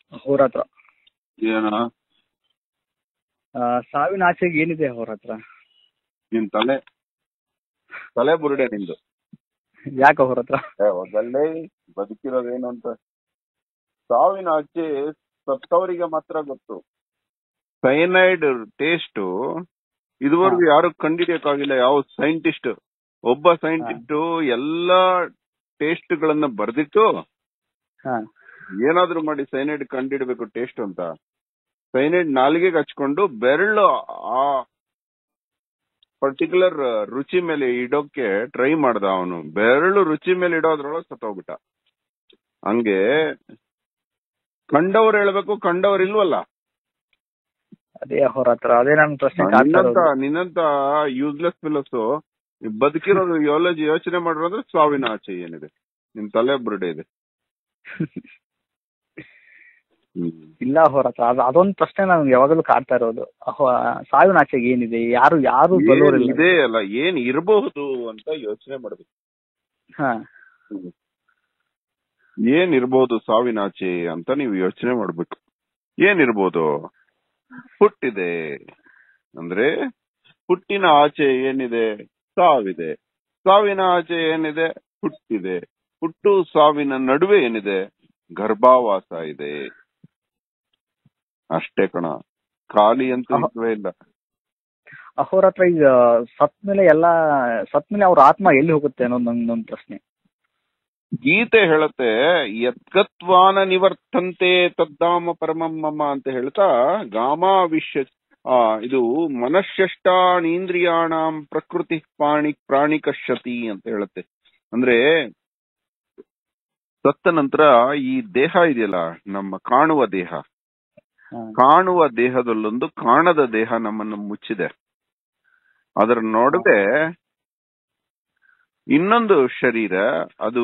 ಅವ್ರ ಹತ್ರ ಏನ ಆ, ಸಾವಿನ ಆಚೆಗೆ ಏನಿದೆ ಅವ್ರ ಹತ್ರ ನಿನ್ ತಲೆ ತಲೆ ಬುರುಡೆ ನಿಂದು ಯಾಕೆ ಅವ್ರ ಹತ್ರ ಏ, ಒಳ್ಳೆ ಬದುಕಿರೋದೇನು ಅಂತ ಸಾವಿನ ಆಚೆ ಸತ್ತವರಿಗೆ ಮಾತ್ರ ಗೊತ್ತು ಸೈನೈಡ್ ಟೇಸ್ಟ್ ಇದುವರೆಗೂ ಯಾರು ಕಂಡಿಡಿಯಕ್ಕಾಗಿಲ್ಲ ಯಾವ ಸೈಂಟಿಸ್ಟ್ ಒಬ್ಬ ಸೈಂಟಿಸ್ಟ್ ಎಲ್ಲಾ ಟೇಸ್ಟ್ ಗಳನ್ನ ಬರ್ದಿಟ್ಟು ಹಾ ಏನಾದ್ರೂ ಮಾಡಿ ಸೈನೈಡ್ ಕಂಡಿಡ್ಬೇಕು ಟೇಸ್ಟ್ ಅಂತ ಸೈನೈಡ್ ನಾಲಿಗೆಗೆ ಹಚ್ಕೊಂಡು ಬೆರಳು ಆ ಪರ್ಟಿಕ್ಯುಲರ್ ರುಚಿ ಮೇಲೆ ಇಡೋಕೆ ಟ್ರೈ ಮಾಡ್ದ ಅವನು ಬೆರಳು ರುಚಿ ಮೇಲೆ ಇಡೋದ್ರೊಳಗೆ ಸತ್ತೋಗ್ಬಿಟ್ಟ ಹಂಗೆ ಕಂಡವ್ರು ಹೇಳ್ಬೇಕು ಕಂಡವ್ರು ಇಲ್ವಲ್ಲ ಅದೇ ಅವ್ರ ಹತ್ರ ಅದೇ ನನ್ ಪ್ರಶ್ನೆ ಕಾಡ್ತಾ ನಿನ್ನಂತ ಇರೋದು. ನಿನ್ನಂತ ಯೂಸ್ಲೆಸ್ ಫಿಲಸ್ ಬದುಕಿರೋದು ಯೋಲಜಿ ಯೋಚನೆ ಮಾಡಿರೋ ಅಂದ್ರೆ ಸಾವಿನ ಆಚೆ ಏನಿದೆ ನಿನ್ ತಲೆ ಬುರುಡೆ ಇದೆ ಹ್ಮ್. ಇಲ್ಲ ಅವ್ರ ಹತ್ರ ಅದು ಅದೊಂದ್ ಪ್ರಶ್ನೆ ನನ್ಗೆ ಯಾವಾಗಲೂ ಕಾಡ್ತಾ ಇರೋದು ಅಹ್, ಸಾವಿನ ಆಚೆಗೆ ಏನಿದೆ ಯಾರು ಯಾರು ಏನ್ ಬರೋರಿಲ್ಲ ಇದೆ ಅಲ್ಲ ಏನ್ ಇರಬಹುದು ಅಂತ ಯೋಚನೆ ಮಾಡ್ಬೇಕು ಹಾ ಏನ್ ಇರ್ಬೋದು ಸಾವಿನಾಚೆ ಅಂತ ನೀವು ಯೋಚನೆ ಮಾಡ್ಬೇಕು ಏನಿರ್ಬೋದು ಹುಟ್ಟಿದೆ ಅಂದ್ರೆ ಹುಟ್ಟಿನ ಆಚೆ ಏನಿದೆ ಸಾವಿದೆ ಸಾವಿನ ಆಚೆ ಏನಿದೆ ಹುಟ್ಟಿದೆ ಹುಟ್ಟು ಸಾವಿನ ನಡುವೆ ಏನಿದೆ ಗರ್ಭಾವಾಸ ಇದೆ ಅಷ್ಟೇ ಕಣ ಖಾಲಿ ಅಂತ ಅಹ. ಇಲ್ವೇ ಇಲ್ಲ ಅವ್ರ ಹತ್ರ ಈಗ ಸತ್ ಮೇಲೆ ಎಲ್ಲಾ ಸತ್ ಮೇಲೆ ಅವ್ರ ಆತ್ಮ ಎಲ್ಲಿ ಹೋಗುತ್ತೆ ಅನ್ನೋದು ನಂದೊಂದು ಪ್ರಶ್ನೆ ಗೀತೆ ಹೇಳುತ್ತೆ ಯತ್ಗತ್ವಾನ ನಿವರ್ತಂತೆ ತದ್ದಾಮ ಪರಮಂ ಮಮ ಅಂತ ಹೇಳ್ತಾ ಗಾಮಾವಿಶ್ಯ ಆ, ಇದು ಮನಶ್ಯಷ್ಟಾನೀಂದ್ರಿಯಾಣಂ ಪ್ರಕೃತಿ ಪ್ರಾಣಿ ಪ್ರಾಣಿಕಶ್ಯತಿ ಅಂತ ಹೇಳುತ್ತೆ ಅಂದ್ರೆ ಸತ್ತ ನಂತರ ಈ ದೇಹ ಇದೆಯಲ್ಲ ನಮ್ಮ ಕಾಣುವ ದೇಹ ಹಾ. ಕಾಣುವ ದೇಹದಲ್ಲೊಂದು ಕಾಣದ ದೇಹ ನಮ್ಮನ್ನು ಮುಚ್ಚಿದೆ ಅದರ ನೋಡದೆ ಇನ್ನೊಂದು ಶರೀರ ಅದು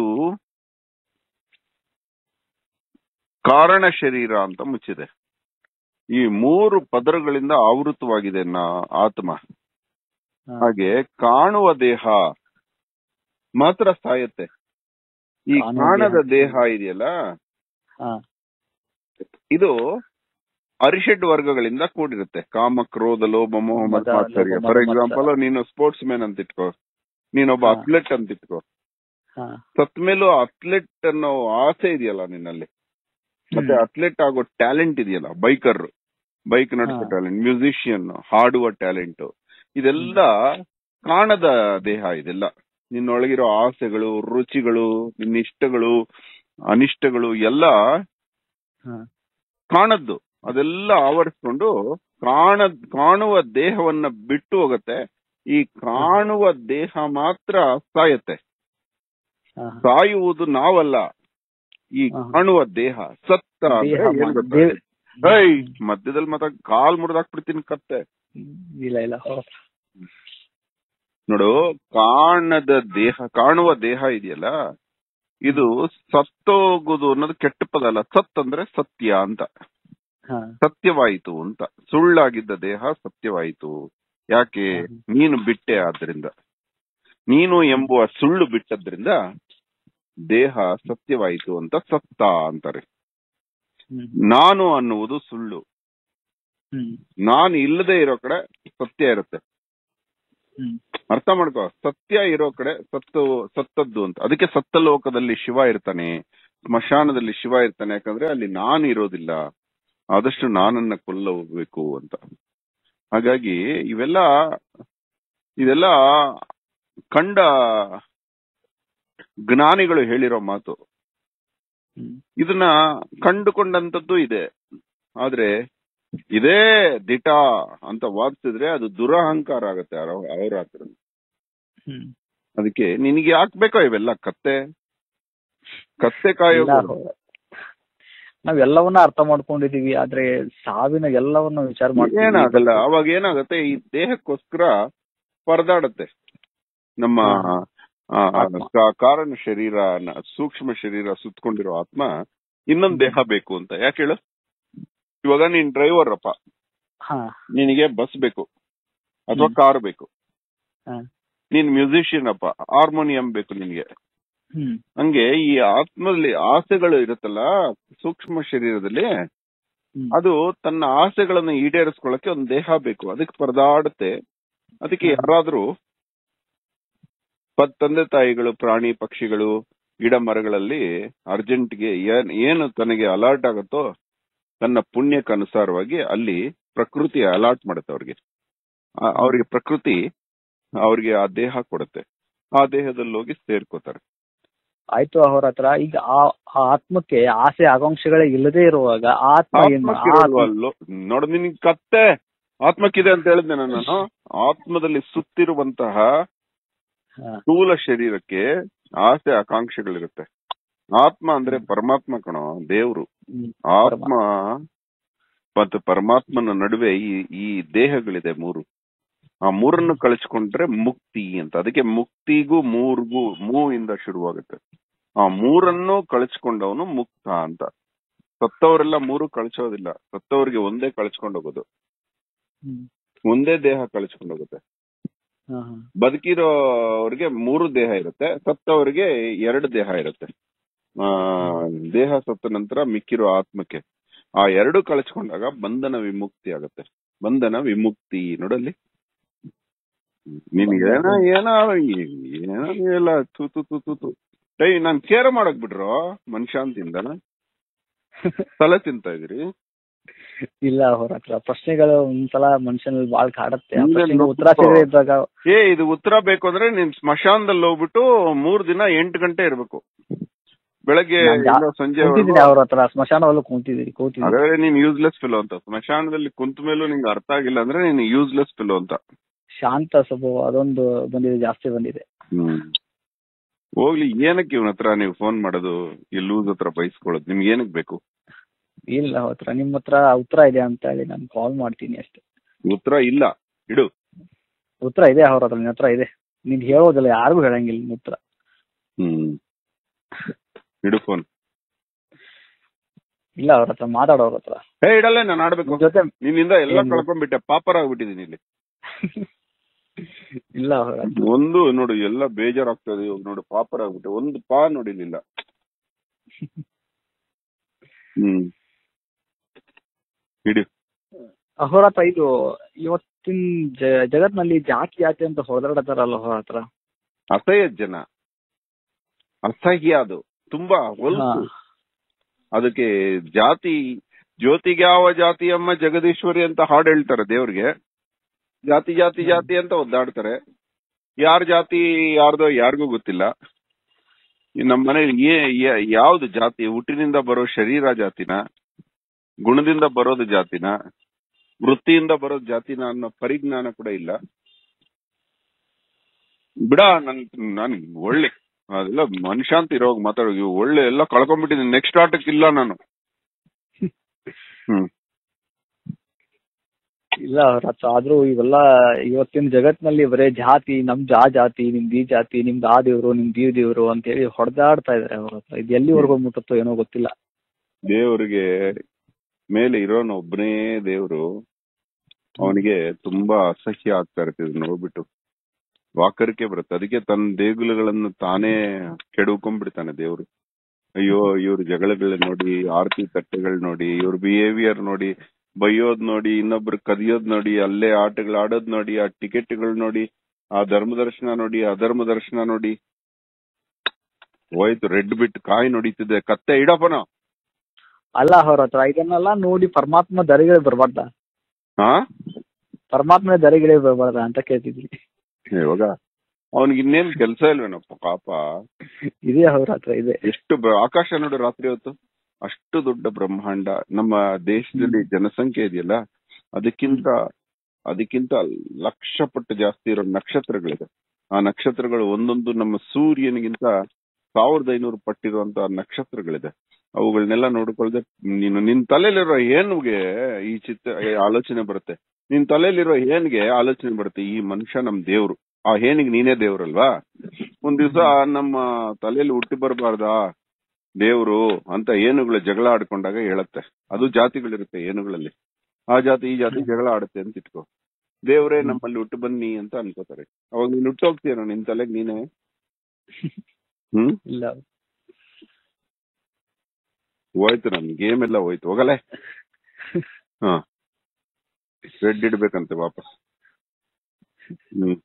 ಕಾರಣ ಶರೀರ ಅಂತ ಮುಚ್ಚಿದೆ ಈ ಮೂರು ಪದರಗಳಿಂದ ಆವೃತವಾಗಿದೆ ನಾ ಆತ್ಮ ಹಾ. ಹಾಗೆ ಕಾಣುವ ದೇಹ ಮಾತ್ರ ಸಾಯತ್ತೆ ಈ ಕಾಣುವ ಕಾಣದ ದೇಹ. ದೇಹ ಇದೆಯಲ್ಲ ಹಾ. ಇದು ಅರಿಷಡ್ ವರ್ಗಗಳಿಂದ ಕೂಡಿರುತ್ತೆ ಕಾಮ ಕ್ರೋಧ ಲೋಭ ಮೋಹ ಮದ, ಮತ್ ಮಾತ್ಸರ್ಯ ಲೋಭ, ಫಾರ್ ಮದ, ಎಕ್ಸಾಂಪಲ್ ನೀನು ಸ್ಪೋರ್ಟ್ಸ್ ಮ್ಯಾನ್ ಅಂತ ಇಟ್ಕೋ ನೀನೊಬ್ಬ ಹಾ. ಅಥ್ಲೆಟ್ ಅಂತ ಇಟ್ಕೋ ಹಾ. ಸತ್ ಮೇಲೂ ಅಥ್ಲೆಟ್ ಅನ್ನೋ ಆಸೆ ಇದೆಯಲ್ಲ ನಿನ್ನಲ್ಲಿ ಮತ್ತೆ ಹ್ಮ್. ಅಥ್ಲೆಟ್ ಆಗೋ ಟ್ಯಾಲೆಂಟ್ ಇದೆಯಲ್ಲ ಬೈಕರ್ ಬೈಕ್ ನಡೆಸೋ ಹಾ. ಟ್ಯಾಲೆಂಟ್ ಮ್ಯೂಸಿಷಿಯನ್ ಹಾಡುವ ಟ್ಯಾಲೆಂಟ್ ಇದೆಲ್ಲ ಕಾಣದ ದೇಹ ಇದೆಲ್ಲ ನಿನ್ನೊಳಗಿರೋ ಆಸೆಗಳು ರುಚಿಗಳು ನಿನ್ನ ಇಷ್ಟಗಳು ಅನಿಷ್ಟಗಳು ಎಲ್ಲ ಹಾ. ಕಾಣದ್ದು ಅದೆಲ್ಲ ಆವರಿಸ್ಕೊಂಡು ಕಾಣ ಕಾಣುವ ದೇಹವನ್ನ ಬಿಟ್ಟು ಹೋಗತ್ತೆ ಈ ಕಾಣುವ ದೇಹ ಮಾತ್ರ ಸಾಯತ್ತೆ ಹಾ. ಸಾಯುವುದು ನಾವಲ್ಲ ಈ ಹಾ. ಕಾಣುವ ದೇಹ ಸತ್ತ ಅಂದ್ರೆ ದೇಹ ಏನ್ ಮಾ- ಗೊತ್ತಾ? ದೇವ್- ಏಯ್ ಮಧ್ಯದಲ್ಲಿ ಮಾತ್ರ ಕಾಲ್ ಮುರಿದಾಕ್ಬಿಡ್ತೀನಿ ಕತ್ತೆ ಇಲ್ಲ ಇಲ್ಲ ಅವ್ರ ಹತ್ರ. ನೋಡು ಕಾಣದ ದೇಹ ಕಾಣುವ ದೇಹ ಇದೆಯಲ್ಲ ಇದು ಸತ್ತೋಗುದು ಅನ್ನೋದು ಕೆಟ್ಟ ಪದ ಅಲ್ಲ ಸತ್ ಅಂದ್ರೆ ಸತ್ಯ ಅಂತ ಹಾ. ಸತ್ಯವಾಯಿತು ಅಂತ ಸುಳ್ಳಾಗಿದ್ದ ದೇಹ ಸತ್ಯವಾಯಿತು ಯಾಕೆ ಹ್ಮ್. ನೀನು ಬಿಟ್ಟೆ ಆದ್ರಿಂದ ನೀನು ಎಂಬುವ ಸುಳ್ಳು ಬಿಟ್ಟದ್ರಿಂದ ದೇಹ ಸತ್ಯವಾಯಿತು ಅಂತ ಸತ್ತ ಅಂತಾರೆ ಹ್ಮ್. ನಾನು ಅನ್ನುವುದು ಸುಳ್ಳು ಹ್ಮ್. ನಾನು ಇಲ್ಲದೆ ಇರೋ ಕಡೆ ಸತ್ಯ ಇರುತ್ತೆ ಹ್ಮ್. ಅರ್ಥ ಮಾಡ್ಕೋ ಸತ್ಯ ಇರೋ ಕಡೆ ಸತ್ತು ಸತ್ತದ್ದು ಅಂತ ಅದಕ್ಕೆ ಸತ್ತ ಲೋಕದಲ್ಲಿ ಶಿವ ಇರ್ತಾನೆ ಸ್ಮಶಾನದಲ್ಲಿ ಶಿವ ಇರ್ತಾನೆ ಯಾಕಂದ್ರೆ ಅಲ್ಲಿ ನಾನು ಇರೋದಿಲ್ಲ ಆದಷ್ಟು ನಾನನ್ನ ಕೊಲ್ಲ ಹೋಗ್ಬೇಕು ಅಂತ ಹಾಗಾಗಿ ಇವೆಲ್ಲ ಇದೆಲ್ಲ ಕಂಡ ಜ್ಞಾನಿಗಳು ಹೇಳಿರೋ ಮಾತು ಹ್ಮ್. ಇದನ್ನ ಕಂಡುಕೊಂಡಂತದ್ದು ಇದೆ ಆದ್ರೆ ಇದೇ ದಿಟ ಅಂತ ವಾದಿಸಿದ್ರೆ ಅದು ದುರಹಂಕಾರ ಆಗತ್ತೆ ಅವ್ರ ಅವ್ರ ಹತ್ರ ಹ್ಮ್. ಅದಕ್ಕೆ ನಿನಗೆ ಯಾಕೆ ಬೇಕೋ ಇವೆಲ್ಲ ಕತ್ತೆ ಕತ್ತೆ ಇಲ್ಲ ಕಾಯೋ ಅವ್ರ- ನಾವ್ ಎಲ್ಲವನ್ನ ಅರ್ಥ ಮಾಡ್ಕೊಂಡಿದೀವಿ ಆದ್ರೆ ಸಾವಿನ ಎಲ್ಲವನ್ನ ವಿಚಾರ ಮಾಡ್ತೀವಿ ಏನಾಗಲ್ಲ ಅವಾಗ ಏನಾಗತ್ತೆ ಈ ದೇಹಕ್ಕೋಸ್ಕರ ಪರದಾಡತ್ತೆ ನಮ್ಮ ಹಾ. ಆ, ಆ, ಆತ್ಮ. ಕಾ- ಕಾರಣ ಶರೀರ ನ- ಸೂಕ್ಷ್ಮ ಶರೀರ ಸುತ್ಕೊಂಡಿರೋ ಆತ್ಮ ಇನ್ನೊಂದ್ ದೇಹ ಬೇಕು ಅಂತ ಯಾಕೆ ಹೇಳು ಇವಾಗ ನೀನ್ ಡ್ರೈವರ್ ಅಪ್ಪ ಹಾ ನಿನಗೆ ಬಸ್ ಬೇಕು ಅಥವಾ ಹ್ಮ್. ಕಾರ್ ಬೇಕು ಹಾ. ನೀನ್ ಮ್ಯೂಸಿಷಿಯನ್ ಅಪ್ಪ ಹಾರ್ಮೋನಿಯಂ ಬೇಕು ನಿನ್ಗೆ ಹ್ಮ್ ಹಂಗೆ ಈ ಆತ್ಮದಲ್ಲಿ ಆಸೆಗಳು ಇರುತ್ತಲ್ಲ ಸೂಕ್ಷ್ಮ ಶರೀರದಲ್ಲಿ ಹ್ಮ್. ಅದು ತನ್ನ ಆಸೆಗಳನ್ನ ಈಡೇರಿಸ್ಕೊಳ್ಳಕ್ಕೆ ಒಂದು ದೇಹ ಬೇಕು ಅದಕ್ಕೆ ಪರದಾಡುತ್ತೆ ಅದಕ್ಕೆ ಯಾರಾದ್ರೂ ಪ- ತಂದೆ ತಾಯಿಗಳು ಪ್ರಾಣಿ ಪಕ್ಷಿಗಳು ಗಿಡ ಮರಗಳಲ್ಲಿ ಅರ್ಜೆಂಟ್ಗೆ ಏನ್ ಏನು ತನಗೆ ಅಲರ್ಟ್ ಆಗುತ್ತೋ ತನ್ನ ಪುಣ್ಯಕ್ಕೆ ಅನುಸಾರವಾಗಿ ಅಲ್ಲಿ ಪ್ರಕೃತಿ ಅಲಾಟ್ ಮಾಡುತ್ತೆ ಅವ್ರಿಗೆ ಆ- ಅವ್ರಿಗೆ ಪ್ರಕೃತಿ ಅವ್ರಿಗೆ ಆ ದೇಹ ಕೊಡುತ್ತೆ ಆ ದೇಹದಲ್ಲಿ ಹೋಗಿ ಸೇರ್ಕೋತಾರೆ ಆಯ್ತು ಅವ್ರ ಹತ್ರ ಈಗ ಆ ಆ ಆತ್ಮಕ್ಕೆ ಆಸೆ ಆಕಾಂಕ್ಷೆಗಳೇ ಇಲ್ಲದೆ ಇರುವಾಗ ಆ ಆತ್ಮ ಏನ್ ಮಾ- ಆ ಆತ್ಮ- ಆತ್ಮಕ್ಕಿರೋಲ್ವಲ್ಲೋ ನೋಡ ನಿನಗೆ ಕತ್ತೆ ಆತ್ಮಕ್ಕಿದೆ ಅಂತ ಹೇಳಿದ್ದೆ ನಾನು ಆತ್ಮದಲ್ಲಿ ಸುತ್ತಿರುವಂತಹ ಹಾ. ಸ್ಥೂಲ ಶರೀರಕ್ಕೆ ಆಸೆ ಆಕಾಂಕ್ಷೆಗಳಿರುತ್ತೆ ಆತ್ಮ ಅಂದ್ರೆ ಪರಮಾತ್ಮ ಕಣೋ ದೇವ್ರು ಹ್ಮ್. ಆತ್ಮ ಮತ್ತು ಪರಮಾತ್ಮನ ನಡುವೆ ಈ ಈ ದೇಹಗಳಿದೆ ಮೂರು ಆ ಮೂರನ್ನು ಕಳಿಸ್ಕೊಂಡ್ರೆ ಮುಕ್ತಿ ಅಂತ ಅದಕ್ಕೆ ಮುಕ್ತಿಗೂ ಮೂರ್ಗೂ ಮೂ ಇಂದ ಶುರುವಾಗುತ್ತೆ ಆ ಮೂರನ್ನು ಕಳಿಸ್ಕೊಂಡವನು ಮುಕ್ತ ಅಂತ ಸತ್ತವರೆಲ್ಲ ಮೂರು ಕಳಿಸೋದಿಲ್ಲ ಸತ್ತವರಿಗೆ ಒಂದೇ ಕಳಿಸ್ಕೊಂಡು ಹೋಗೋದು ಹ್ಮ್. ಒಂದೇ ದೇಹ ಕಳಿಸ್ಕೊಂಡು ಹೋಗುತ್ತೆ ಹಾ, ಹಾ. ಬದುಕಿರೋವ್ರಿಗೆ ಮೂರು ದೇಹ ಇರುತ್ತೆ ಸತ್ತವರಿಗೆ ಎರಡು ದೇಹ ಇರುತ್ತೆ ಆ ದೇಹ ಸತ್ತ ನಂತರ ಮಿಕ್ಕಿರೋ ಆತ್ಮಕ್ಕೆ ಆ ಎರಡು ಕಳಿಸ್ಕೊಂಡಾಗ ಬಂಧನ ವಿಮುಕ್ತಿ ಆಗುತ್ತೆ ಬಂಧನ ವಿಮುಕ್ತಿ ನೋಡಲ್ಲಿ ನಿನ್ಗೆ ಏನೋ ಏನೋ ಏನೋ ಇಲ್ಲ ತು ತು ತು ತು ತು ಏಯ್ ನಾನ್ ಕೇರ್ ಮಾಡಕ್ ಬಿಡ್ರೋ ಮನುಷ್ಯಾಂತಿಂದ ತಲೆ ತಿಂತಾ ಇದ್ರಿ ಇಲ್ಲ ಅವ್ರ ಹತ್ರ ಪ್ರಶ್ನೆಗಳು ಒಂದ್ಸಲ ಮನುಷ್ಯನಲ್ಲಿ ಬಾಳ್ ಕಾಡತ್ತೆ ಆ ಹಿಂದೆ ಪ್ರಶ್ನೆಗೆ ನುಗ್ಗು. ಉತ್ತರ ಸಿಗದೆ ಇದ್ದಾಗ ಏ ಇದು ಉತ್ತರ ಬೇಕು ಅಂದ್ರೆ ನೀನ್ ಸ್ಮಶಾನದಲ್ಲಿ ಹೋಗ್ಬಿಟ್ಟು ಮೂರ್ ದಿನ ಎಂಟು ಗಂಟೆ ಇರ್ಬೇಕು ಬೆಳಗ್ಗೆ ನಾನ್ ಯಾ- ಇಂದ ಸಂಜೆ ಕೂತಿದ್ದೀನಿ ಅವ್ರ ಹತ್ರ ಸ್ಮಶಾನವಲ್ಲೂ ಕೂತಿದ್ದೀನಿ ಕೂತಿದ್ದೀನಿ ಹಾಗಾದ್ರೆ ನೀನ್ ಯೂಸ್ಲೆಸ್ ಫಿಲೋ ಅಂತ ಸ್ಮಶಾನದಲ್ಲಿ ಕುಂತ ಮೇಲೂ ನಿಂಗೆ ಅರ್ಥ ಆಗಿಲ್ಲ ಅಂದ್ರೆ ನೀನ್ ಯೂಸ್ಲೆಸ್ ಫಿಲೋ ಅಂತ ಶಾಂತ ಸ್ವಭಾವ ಅದೊಂದು ಬಂದಿದೆ ಜಾಸ್ತಿ ಬಂದಿದೆ ಹ್ಮ್ ಹೋಗ್ಲಿ ಏನಕ್ಕೆ ಇವನ ಹತ್ರ ನೀವು ಫೋನ್ ಮಾಡೋದು ಈ ಲೂಸ್ ಹತ್ರ ಬೈಸ್ಕೊಳ್ಳೋದು ನಿಮ್ಗೆ ಏನಕ್ ಬೇಕು ಇಲ್ಲ ಅವ್ರ ಹತ್ರ ನಿಮ್ ಹತ್ರ ಉತ್ತರ ಇದೆ ಅಂತ ಹೇಳಿ ನಾನು ಕಾಲ್ ಮಾಡ್ತೀನಿ ಅಷ್ಟೇ ಉತ್ತರ ಇಲ್ಲ ಇಡು ಉತ್ತರ ಇದೆ ಅವ್ರ ಹತ್ರ ನಿನ್ನ ಹತ್ರ ಇದೆ ನೀನ್ ಹೇಳೋದಿಲ್ಲ ಯಾರಿಗೂ ಹೇಳಂಗಿಲ್ಲ ನಿನ್ ಉತ್ತರ ಹ್ಮ್ ಇಡು ಫೋನ್ ಇಲ್ಲ ಅವ್ರ ಹತ್ರ ಮಾತಾಡೋರ ಹತ್ರ ಹೇ ಇಡಲ್ಲ ನಾನು ಆಡ್ಬೇಕು ನಿಮ್ ಜೊತೆ ನಿನ್ನಿಂದ ಎಲ್ಲ ಏನು? ಕಳ್ಕೊಂಡ್ಬಿಟ್ಟೆ ಪಾಪರ್ ಆಗ್ಬಿಟ್ಟಿದೀನಿ ಇಲ್ಲಿ ಇಲ್ಲ ಅವ್ರ ಹತ್ರ ಒಂದು ನೋಡು ಎಲ್ಲ ಬೇಜಾರಾಗ್ತದೆ ಇವಾಗ ನೋಡು ಪಾಪರ್ ಆಗ್ಬಿಟ್ಟೆ ಒಂದು ಪಾ ನೋಡಿಲಿಲ್ಲ ಹ್ಮ್ ಇಡಿ ಅವ್ರ ಹತ್ರ ಇದು ಇವತ್ತಿನ ಜ- ಜಗತ್ನಲ್ಲಿ ಜಾತಿ ಜಾತಿ ಅಂತ ಹೊಡೆದಾಡತಾರಲ್ಲ ಅವ್ರ ಹತ್ರ ಅಸಹ್ಯ ಜನ ಅಸಹ್ಯ ಅದು ತುಂಬಾ ಹೊಲ್ಸು ಅದಕ್ಕೆ ಜಾತಿ ಜ್ಯೋತಿಗೆ ಯಾವ ಜಾತಿ ಅಮ್ಮ ಜಗದೀಶ್ವರಿ ಅಂತ ಹಾಡು ಹೇಳ್ತಾರೆ ದೇವ್ರಿಗೆ ಜಾತಿ ಜಾತಿ ಜಾತಿ ಅಂತ ಒದ್ದಾಡ್ತಾರೆ ಯಾರ ಜಾತಿ ಯಾರ್ದೋ ಯಾರಿಗೂ ಗೊತ್ತಿಲ್ಲ ಈ ನಮ್ಮ ಮನೇಲಿ ಏ- ಯಾ- ಯಾವ್ದು ಜಾತಿ ಹುಟ್ಟಿನಿಂದ ಬರೋ ಶರೀರ ಜಾತಿನ ಗುಣದಿಂದ ಬರೋದು ಜಾತಿನ ವೃತ್ತಿಯಿಂದ ಬರೋದು ಜಾತಿನ ಅನ್ನೋ ಪರಿಜ್ಞಾನ ಕೂಡ ಇಲ್ಲ ಬಿಡ ನನ್ ನನ್ ಒಳ್ಳೆ ಅದೆಲ್ಲ ಮನುಷ್ಯ ಅಂತ ಇರೋಗ್ ಮಾತಾಡೋ ಇವು ಒಳ್ಳೆ ಎಲ್ಲ ಕಳ್ಕೊಂಡ್ಬಿಟ್ಟಿದ್ದೀನಿ ನೆಕ್ಸ್ಟ್ ಆಟಕ್ಕೆ ಇಲ್ಲ ನಾನು ಹ್ಮ್ ಇಲ್ಲ ಅವ್ರ ಹತ್ರ ಆದ್ರೂ ಇವೆಲ್ಲ ಇವತ್ತಿನ ಜಗತ್ನಲ್ಲಿ ಬರೇ ಜಾತಿ ನಮ್ದು ಆ ಜಾತಿ ನಿಮ್ದು ಈ ಜಾತಿ ನಿಮ್ದು ಆ ದೇವ್ರು ನಿಮ್ದು ಈ ದೇವ್ರು ಅಂತ ಹೇಳಿ ಹೊಡೆದಾಡ್ತಾ ಇದಾರೆ ಅವ್ರ ಹತ್ರ ಇದು ಎಲ್ಲಿವರೆಗೂ ಮುಟ್ಟತ್ತೋ ಏನೋ ಗೊತ್ತಿಲ್ಲ ದೇವ್ರಿಗೆ ಮೇಲೆ ಇರೋನು ಒಬ್ಬನೇ ದೇವ್ರು ಅವನಿಗೆ ತುಂಬಾ ಅಸಹ್ಯ ಆಗ್ತಾ ಇರ್ತದೆ ನೋಡ್ಬಿಟ್ಟು ವಾಕರಿಕೆ ಬರುತ್ತೆ ಅದಕ್ಕೆ ತನ್ನ ದೇಗುಲಗಳನ್ನು ತಾನೇ ಕೆಡವ್ಕೊಂಡ್ಬಿಡ್ತಾನೆ ದೇವ್ರು ಅಯ್ಯೋ ಇವ್ರ ಜಗಳಗಳ ನೋಡಿ ಆರತಿ ತಟ್ಟೆಗಳು ನೋಡಿ ಇವ್ರ ಬಿಹೇವಿಯರ್ ನೋಡಿ ಬೈಯೋದ್ ನೋಡಿ ಇನ್ನೊಬ್ರು ಕದಿಯೋದ್ ನೋಡಿ ಅಲ್ಲೇ ಆಟಗಳು ಆಡೋದ್ ನೋಡಿ ಆ ಟಿಕೆಟ್ಗಳು ನೋಡಿ ಆ ಧರ್ಮ ದರ್ಶನ ನೋಡಿ ಅಧರ್ಮ ದರ್ಶನ ನೋಡಿ ಹೋಯ್ತು ರೆಡ್ ಬಿಟ್ ಕಾಯಿ ನೋಡಿತಿದೆ ಕತ್ತೆ ಇಡಪ್ಪನ ಅಲ್ಲ ಅವ್ರ ಹತ್ರ ಇದನ್ನೆಲ್ಲ ನೋಡಿ ಪರಮಾತ್ಮ ದರಿಗಳೇ ಬರ್ಬಾರ್ದ ಹಾ ಪರಮಾತ್ಮನ ದರಿಗಳೇ ಬರ್ಬಾರ್ದ ಅಂತ ಕೇಳ್ತಿದ್ವಿ ಇವಾಗ ಅವನಿಗೆ ಇನ್ನೇನ್ ಕೆಲಸ ಇಲ್ವೇನಪ್ಪ ಪಾಪ ಇದೆ ಅವ್ರ ಹತ್ರ ಇದೆ ಎಷ್ಟು ಬ- ಆಕಾಶ ನೋಡು ರಾತ್ರಿ ಹೊತ್ತು ಅಷ್ಟು ದೊಡ್ಡ ಬ್ರಹ್ಮಾಂಡ ನಮ್ಮ ದೇಶದಲ್ಲಿ ಜನಸಂಖ್ಯೆ ಇದೆಯಲ್ಲ ಅದಕ್ಕಿಂತ ಅದಕ್ಕಿಂತ ಲಕ್ಷ ಪಟ್ಟು ಜಾಸ್ತಿ ಇರೋ ನಕ್ಷತ್ರಗಳಿದೆ ಆ ನಕ್ಷತ್ರಗಳು ಒಂದೊಂದು ನಮ್ಮ ಸೂರ್ಯನಿಗಿಂತ ಸಾವಿರದ ಐನೂರು ಪಟ್ಟಿರುವಂತ ನಕ್ಷತ್ರಗಳಿದೆ ಅವುಗಳನ್ನೆಲ್ಲ ನೋಡ್ಕೊಳ್ದೆ ನೀನು ನಿನ್ ತಲೆಯಲ್ಲಿರೋ ಏನ್ಗೆ ಈ ಚಿತ್ರ ಈ ಆಲೋಚನೆ ಬರುತ್ತೆ ನಿನ್ ತಲೆಯಲ್ಲಿರೋ ಏನ್ಗೆ ಆಲೋಚನೆ ಬರುತ್ತೆ ಈ ಮನುಷ್ಯ ನಮ್ ದೇವ್ರು ಆ ಏನಿಗೆ ನೀನೇ ದೇವ್ರಲ್ವಾ ಒಂದ್ ದಿವ್ಸ ನಮ್ಮ ತಲೆಯಲ್ಲಿ ಹುಟ್ಟಿ ಬರಬಾರ್ದಾ ದೇವ್ರು ಅಂತ ಏನುಗಳ ಜಗಳ ಆಡ್ಕೊಂಡಾಗ ಹೇಳತ್ತೆ ಅದು ಜಾತಿಗಳಿರುತ್ತೆ ಏನುಗಳಲ್ಲಿ ಆ ಜಾತಿ ಈ ಜಾತಿ ಜಗಳ ಆಡುತ್ತೆ ಅಂತ ಇಟ್ಕೋ ದೇವ್ರೇ ನಮ್ಮಲ್ಲಿ ಹುಟ್ಟು ಬನ್ನಿ ಅಂತ ಅನ್ಕೋತಾರೆ ಅವಾಗ ನೀನ್ ಹುಟ್ಟೋಗ್ತೀಯನೋ ನಿನ್ ತಲೆಗ್ ನೀನೇ ಹ್ಮ್ ಇಲ್ಲ ಹೋಯ್ತು ನನ್ ಗೇಮ್ ಎಲ್ಲ ಹೋಯ್ತು ಹೋಗಲೇ ಹಾ ರೆಡ್ ಇಡ್ಬೇಕಂತೆ ವಾಪಸ್ ಹ್ಮ್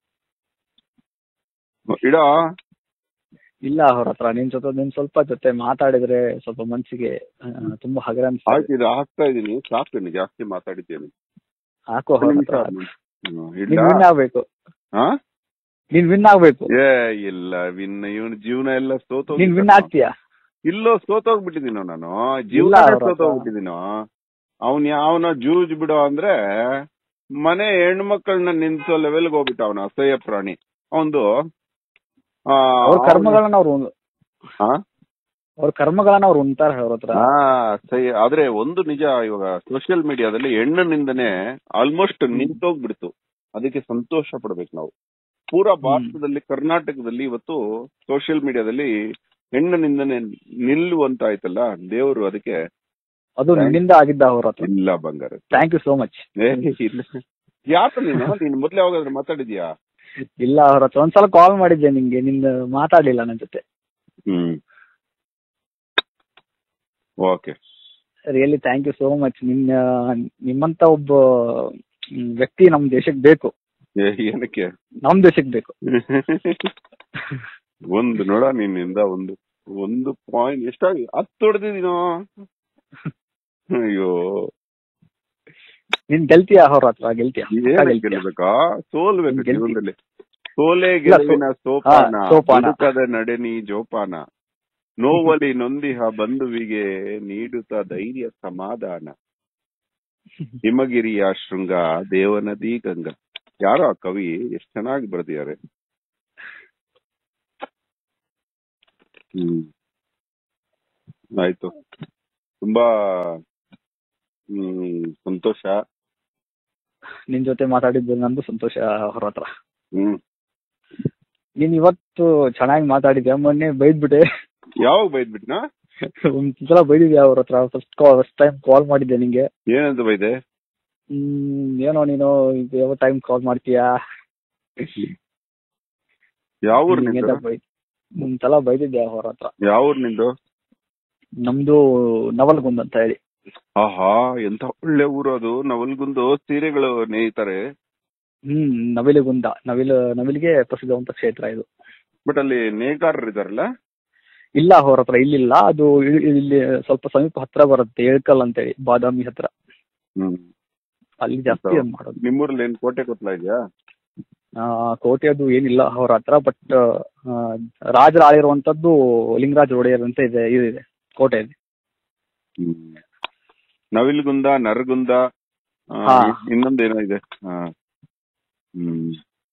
ಇಡ ಇಲ್ಲ ಅವ್ರ ಹತ್ರ ನಿನ್ ಜೊತೆ ನಿನ್ ಸ್ವಲ್ಪ ಜೊತೆ ಮಾತಾಡಿದ್ರೆ ಸ್ವಲ್ಪ ಮನ್ಸಿಗೆ ಆ, ತುಂಬಾ ಹಗರ ಅನ್ಸ್ತಾ ಇದೆ. ಆಯ್ತು ಇದು ಹಾಕ್ತಾ ಇದೀನಿ ಸಾಕು ಇನ್ನು ಜಾಸ್ತಿ ಮಾತಾಡಿದ್ದೇನೆ ಹಾಕು ಅವ್ರ ಹತ್ರ ಹ್ಮ್, ನೀನ್ ಇಡ್ಲಾ? ವಿನ್ ಆಗ್ಬೇಕು ಹಾ ನೀನ್ ವಿನ್ ಆಗ್ಬೇಕು ಏ ಇಲ್ಲ ವಿನ್ ಇವನ್ ಜೀವನ ಎಲ್ಲ ಸೋತೋಗಿ ನೀನ್ ವಿನ್ ಆಗ್ತೀಯಾ ಇಲ್ಲೋ ಸೋತೋಗ್ಬಿಟ್ಟಿದೀನೋ ನಾನು ಇಲ್ಲ ಜೀವನ ಅವ್ರ ಹತ್ರ. ಸೋತೋಗ್ಬಿಟ್ಟಿದೀನೋ ಅವನ್ ಯಾವನ ಜೂಜ್ ಬಿಡೋ ಅಂದ್ರೆ ಮನೆ ಹೆಣ್ಮಕ್ಳನ್ನ ನಿನ್ಸೋ ಲೆವೆಲ್ಗೆ ಹೋಗ್ಬಿಟ್ಟ ಅವನ ಅಸಹ್ಯ ಪ್ರಾಣಿ ಅವಂದು ಆ, ಅವ್ರ ಅವ್ನು- ಕರ್ಮಗಳನ್ನ ಅವ್ರು ಹಾ? ಅವ್ರ ಕರ್ಮಗಳನ್ನ ಅವ್ರು ಉಂಟಾರ ಅವ್ರ ಹತ್ರ ಹಾ ಸಹಿ ಆದ್ರೆ ಒಂದು ನಿಜ ಇವಾಗ ಸೋಷಿಯಲ್ ಮೀಡಿಯಾದಲ್ಲಿ ಹೆಣ್ಣಿನಿಂದನೇ ಆಲ್ಮೋಸ್ಟ್ ನಿಂತೋಗ್ಬಿಡ್ತು ಅದಕ್ಕೆ ಸಂತೋಷ ಪಡ್ಬೇಕು ನಾವು ಪೂರಾ ಭಾರತದಲ್ಲಿ ಕರ್ನಾಟಕದಲ್ಲಿ ಇವತ್ತು ಸೋಷಿಯಲ್ ಮೀಡಿಯಾದಲ್ಲಿ ಹೆಣ್ಣಿನಿಂದನೇ ನಿಲ್ಲುವಂತ ಆಯ್ತಲ್ಲ ದೇವರು ಅದಕ್ಕೆ ಅದು ನಿನ್ನಿಂದ ಆಗಿದ್ದ ಅವ್ರ ಹತ್ರ ಇಲ್ಲ ಬಂಗಾರ ಥ್ಯಾಂಕ್ ಯು ಸೋ ಮಚ್ ಏ, ಇಲ್ಲ ಯಾಕ ನೀನು ನೀನ್ ಮೊದ್ಲು ಯಾವಾಗಾದ್ರೂ ಮಾತಾಡಿದ್ಯಾ ಇಲ್ಲ ಅವ್ರ ಹತ್ರ ಒಂದ್ಸಲ ಕಾಲ್ ಮಾಡಿದ್ದೆ ನಿಂಗೆ ನಿಂದ ಮಾತಾಡ್ಲಿಲ್ಲ ನನ್ ಜೊತೆ hmm okay really thank you so much ನಿನ್ನ ನಿಮ್ಮಂತ ಒಬ್ಬ ಮ್, ವ್ಯಕ್ತಿ ನಮ್ ದೇಶಕ್ಕೆ ಬೇಕು ಏನಕ್ಕೆ ನಮ್ ದೇಶಕ್ಕೆ ಬೇಕು ಒಂದು ನೋಡ ನಿನ್ನಿಂದ ಒಂದು ಒಂದು ಪಾಯಿಂಟ್ ಎಷ್ಟಾಗಿ ಹತ್ತು ಹೊಡೆದಿದ್ದೀನೋ ಅಯ್ಯೋ ನೀನ್ ಗೆಲ್ತೀಯ ಅವ್ರ ಹತ್ರ ಗೆಲ್ತೀಯ ಪಕ್ಕಾ ಏನಕ್ಕೆ ಗೆಲ್ತೀಯ ಗೆಲ್ಬೇಕಾ ಸೋಲ್ಬೇಕು ಗೆಲ್ತಿ- ಜೀವನದಲ್ಲಿ ಸೋಲೆ ಇಲ್ಲ, ಸೋ- ಗೆಲುವಿನ ಸೋಪಾನ ಹಾ, ಸೋಪಾನ. ಬದುಕದ ನಡೆನಿ ಜೋಪಾನ ನೋವಲಿ ನೊಂದಿಹ ಬಂಧುವಿಗೆ ನೀಡುತ್ತ ಧೈರ್ಯ ಸಮಾಧಾನ ಹಿಮಗಿರಿಯ ಶೃಂಗ ದೇವನದಿ ಗಂಗಾ ಯಾರೋ ಆ ಕವಿ ಎಷ್ಟ್ ಚೆನ್ನಾಗಿ ಬರೆದಿದ್ದಾರೆ ಹ್ಮ್ ಆಯ್ತು ತುಂಬಾ ಹ್ಮ್ ಸಂತೋಷ ನಿನ್ ಜೊತೆ ಮಾತಾಡಿದ್ದು ನಂದು ಸಂತೋಷ ಅವ್ರ ಹತ್ರ ಹ್ಮ್ ನೀನ್ ಇವತ್ತು ಚೆನ್ನಾಗಿ ಮಾತಾಡಿದ್ಯಾ ಮೊನ್ನೆ ಬೈದ್ಬಿಟ್ಟೆ ಯಾವಾಗ ಬೈದ್ಬಿಟ್ನಾ ಒಂದ್ಸಲ ಬೈದಿದ್ಯಾ ಅವ್ರ ಹತ್ರ ಫಸ್ಟ್ ಫಸ್ಟ್ ಟೈಮ್ ಕಾಲ್ ಮಾಡಿದ್ದೆ ನಿಂಗೆ ಏನಂತ ಬೈದೆ ಹ್ಮ್ ಏನೋ ನೀನು ಇದು ಯಾವ ಟೈಮ್ ಕಾಲ್ ಮಾಡ್ತೀಯಾ ಯಾವ ಊರ್ ಹಿಂಗೆಲ್ಲ ನಿಂದು ಬೈ ಒಂದ್ಸಲ ಬೈದಿದ್ದೆ ಅವ್ರ ಹತ್ರ ಯಾವ ಊರ್ ನಿಂದು ನಮ್ದು ನವಲ್ಗುಂದ್ ಅಂತ ಹೇಳಿ ಆಹಾ ಎಂತ ಒಳ್ಳೆ ಊರು ಅದು ನವಲ್ಗುಂದು ಸೀರೆಗಳು ನೇಯ್ತಾರೆ ಹ್ಮ್ ನವಿಲುಗುಂದ ನವಿಲು ನವಿಲಿಗೆ ಪ್ರಸಿದ್ಧವಂತ ಕ್ಷೇತ್ರ ಇದು ಬಟ್ ಅಲ್ಲಿ ನೇಕಾರರು ಇದಾರಲ್ಲ ಇಲ್ಲ ಅವ್ರ ಹತ್ರ ಇಲ್ಲಿಲ್ಲ ಅದು ಇ- ಇಲ್ಲಿ ಸ್ವಲ್ಪ ಸಮೀಪ ಹತ್ರ ಬರುತ್ತೆ ಏಳ್ಕಲ್ ಅಂತೇಳಿ ಬಾದಾಮಿ ಹತ್ರ ಹ್ಮ್ ಅಲ್ಲಿ ಜಾಸ್ತಿ ಅದ್ ಮಾಡೋದು ನಿಮ್ಮೂರಲ್ಲಿ ಏನ್ ಕೋಟೆ ಕೊತ್ಲ ಇದೆಯಾ ಆ, ಕೋಟೆ ಅದು ಏನಿಲ್ಲ ಅವ್ರ ಹತ್ರ ಬಟ್ ರಾಜರು ಆಳಿರುವಂತದ್ದು ಲಿಂಗರಾಜ ಒಡೆಯರ್ ಅಂತ ಇದೆ ಇದಿದೆ ಕೋಟೆ ಇದೆ ಹ್ಮ್ ನವಿಲ್ಗುಂದ ನರಗುಂದ ಆ, ಹಾ. ಇನ್ನೊಂದೇನೋ ಇದೆ ಹಾ. ಹ್ಮ್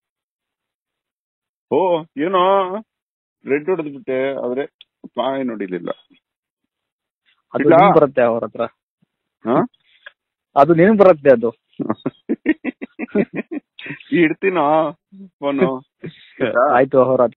ಓ ಏನೋ ರೆಡ್ ಹೊಡೆದ್ಬಿಟ್ಟೆ ಆದ್ರೆ ಪಾಯ್ ನೋಡಿಲಿಲ್ಲ ಅದು ಇಲ್ಲ. ನೆನಪು ಬರುತ್ತೆ ಅವ್ರ ಹತ್ರ ಹಾ ಅದು ನೆನಪು ಬರುತ್ತೆ ಅದು ಇಡ್ತೀನೋ ಫೋನು ಆಯ್ತು ಅವ್ರ ಹತ್ರ